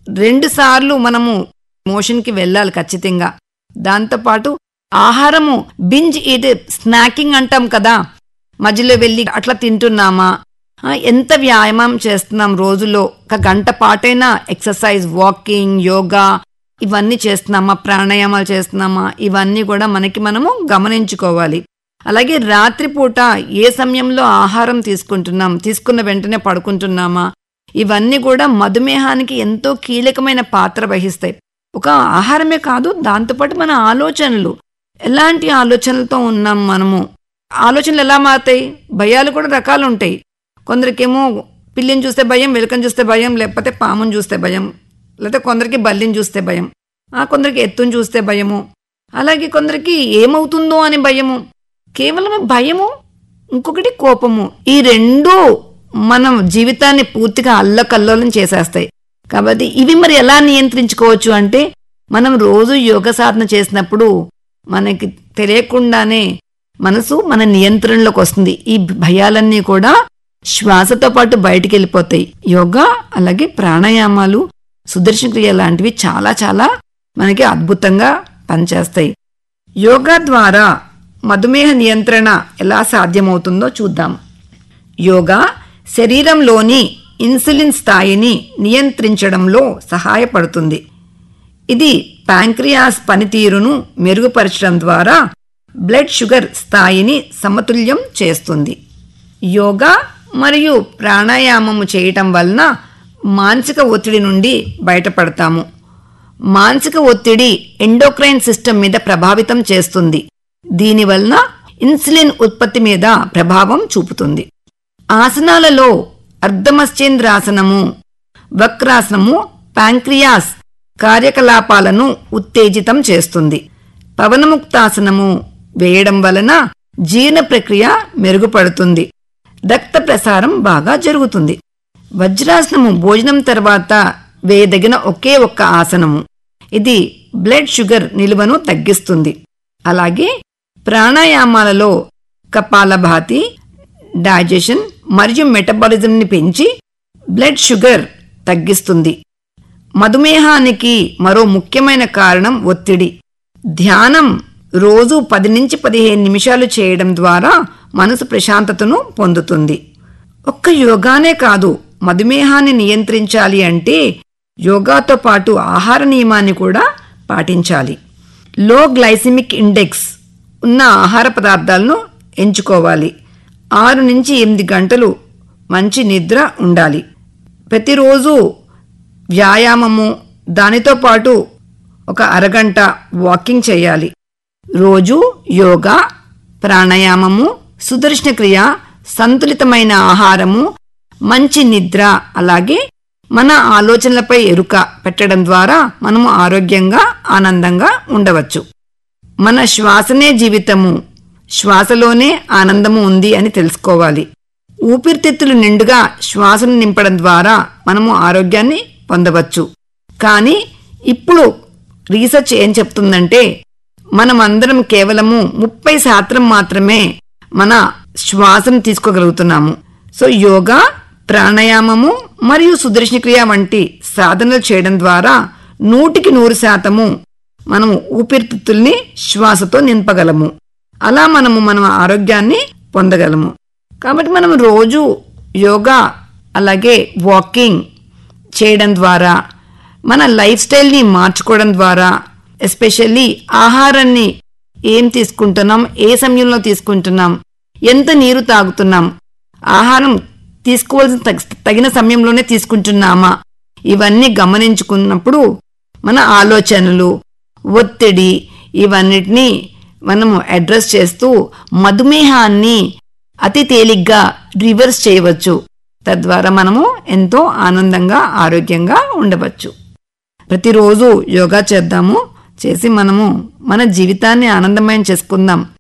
రెండు సార్లు మనము మోషన్కి వెళ్ళాలి ఖచ్చితంగా దాంతోపాటు ఆహారము బింజ్ ఈట్ స్నాకింగ్ అంటాం కదా మధ్యలో వెళ్ళి అట్లా తింటున్నామా ఆ, ఎంత వ్యాయామం చేస్తున్నాం రోజులో ఒక గంట పాటైనా ఎక్సర్సైజ్ వాకింగ్ యోగా ఇవన్నీ చేస్తున్నామా ప్రాణాయామాలు చేస్తున్నామా ఇవన్నీ కూడా మనకి మనము గమనించుకోవాలి అలాగే రాత్రిపూట ఏ సమయంలో ఆహారం తీసుకుంటున్నాం తీసుకున్న వెంటనే పడుకుంటున్నామా ఇవన్నీ కూడా మధుమేహానికి ఎంతో కీలకమైన పాత్ర వహిస్తాయి ఒక ఆహారమే కాదు దాంతోపాటు మన ఆలోచనలు ఎలాంటి ఆలోచనలతో ఉన్నాం మనము ఆలోచనలు ఎలా మారుతాయి భయాలు కూడా రకాలు ఉంటాయి కొందరికేమో పిల్లిని చూస్తే భయం వెలుకని చూస్తే భయం లేకపోతే పాముని చూస్తే భయం లేకపోతే కొందరికి బల్లిని చూస్తే భయం ఆ కొందరికి ఎత్తుని చూస్తే భయము అలాగే కొందరికి ఏమవుతుందో అని భయము కేవలం భయము ఇంకొకటి కోపము ఈ రెండు మనం జీవితాన్ని పూర్తిగా అల్లకల్లోలం చేసేస్తాయి కాబట్టి ఇవి మరి ఎలా నియంత్రించుకోవచ్చు అంటే మనం రోజు యోగ సాధన చేసినప్పుడు మనకి తెలియకుండానే మనసు మన నియంత్రణలోకి వస్తుంది ఈ భయాలన్నీ కూడా శ్వాసతో పాటు బయటికి వెళ్ళిపోతాయి యోగా అలాగే ప్రాణాయామాలు సుదర్శన క్రియ లాంటివి చాలా చాలా మనకి అద్భుతంగా పనిచేస్తాయి యోగా ద్వారా మధుమేహ నియంత్రణ ఎలా సాధ్యమవుతుందో చూద్దాం యోగా శరీరంలోని ఇన్సులిన్ స్థాయిని నియంత్రించడంలో సహాయపడుతుంది ఇది ప్యాంక్రియాస్ పనితీరును మెరుగుపరచడం ద్వారా బ్లడ్ షుగర్ స్థాయిని సమతుల్యం చేస్తుంది యోగా మరియు ప్రాణాయామము చేయటం వలన మానసిక ఒత్తిడి నుండి బయటపడతాము మానసిక ఒత్తిడి ఎండోక్రైన్ సిస్టమ్ మీద ప్రభావితం చేస్తుంది దీనివలన ఇన్సులిన్ ఉత్పత్తి మీద ప్రభావం చూపుతుంది ఆసనాలలో అర్ధమశ్చేంద్రాసనము వక్రాసనము ప్యాంక్రియాస్ కార్యకలాపాలను ఉత్తేజితం చేస్తుంది పవనముక్తాసనము వేయడం వలన జీర్ణ ప్రక్రియ మెరుగుపడుతుంది రక్త ప్రసారం బాగా జరుగుతుంది వజ్రాసనము భోజనం తర్వాత వేయదగిన ఒకే ఒక్క ఆసనము ఇది బ్లడ్ షుగర్ నిలువను తగ్గిస్తుంది అలాగే ప్రాణాయామాలలో కపాలభాతి డైజెషన్ మరియు మెటబాలిజంని పెంచి బ్లడ్ షుగర్ తగ్గిస్తుంది మధుమేహానికి మరో ముఖ్యమైన కారణం ఒత్తిడి ధ్యానం రోజు పది నుంచి పదిహేను నిమిషాలు చేయడం ద్వారా మనసు ప్రశాంతతను పొందుతుంది ఒక్క యోగానే కాదు మధుమేహాన్ని నియంత్రించాలి అంటే యోగాతో పాటు ఆహార నియమాన్ని కూడా పాటించాలి లో గ్లైసిమిక్ ఇండెక్స్ ఉన్న ఆహార పదార్థాలను ఎంచుకోవాలి ఆరు నుంచి ఎనిమిది గంటలు మంచి నిద్ర ఉండాలి ప్రతిరోజు వ్యాయామము దానితో పాటు ఒక అరగంట వాకింగ్ చేయాలి రోజు యోగా ప్రాణాయామము సుదర్శన క్రియ సంతులితమైన ఆహారము మంచి నిద్ర అలాగే మన ఆలోచనలపై ఎరుక పెట్టడం ద్వారా మనము ఆరోగ్యంగా ఆనందంగా ఉండవచ్చు మన శ్వాసనే జీవితము శ్వాసలోనే ఆనందము ఉంది అని తెలుసుకోవాలి ఊపిరితిత్తులు నిండుగా శ్వాసను నింపడం ద్వారా మనము ఆరోగ్యాన్ని పొందవచ్చు కానీ ఇప్పుడు రీసెర్చ్ ఏం చెప్తుందంటే మనమందరం కేవలము ముప్పై శాతం మాత్రమే మన శ్వాసను తీసుకోగలుగుతున్నాము సో యోగా ప్రాణాయామము మరియు సుదర్శన క్రియ వంటి సాధనలు చేయడం ద్వారా నూటికి నూరు శాతము మనము ఊపిరితిత్తుల్ని శ్వాసతో నింపగలము అలా మనము మన ఆరోగ్యాన్ని పొందగలము కాబట్టి మనం రోజు యోగా అలాగే వాకింగ్ చేయడం ద్వారా మన లైఫ్ స్టైల్ని మార్చుకోవడం ద్వారా ఎస్పెషల్లీ ఆహారాన్ని ఏం తీసుకుంటున్నాం ఏ సమయంలో తీసుకుంటున్నాం ఎంత నీరు తాగుతున్నాం ఆహారం తీసుకోవాల్సిన తగ- తగిన సమయంలోనే తీసుకుంటున్నామా ఇవన్నీ గమనించుకున్నప్పుడు మన ఆలోచనలు ఒత్తిడి ఇవన్నిటినీ మనము అడ్రస్ చేస్తూ మధుమేహాన్ని అతి తేలిగ్గా రివర్స్ చేయవచ్చు తద్వారా మనము ఎంతో ఆనందంగా ఆరోగ్యంగా ఉండవచ్చు ప్రతిరోజు యోగా చేద్దాము చేసి మనము మన జీవితాన్ని ఆనందమయం చేసుకుందాం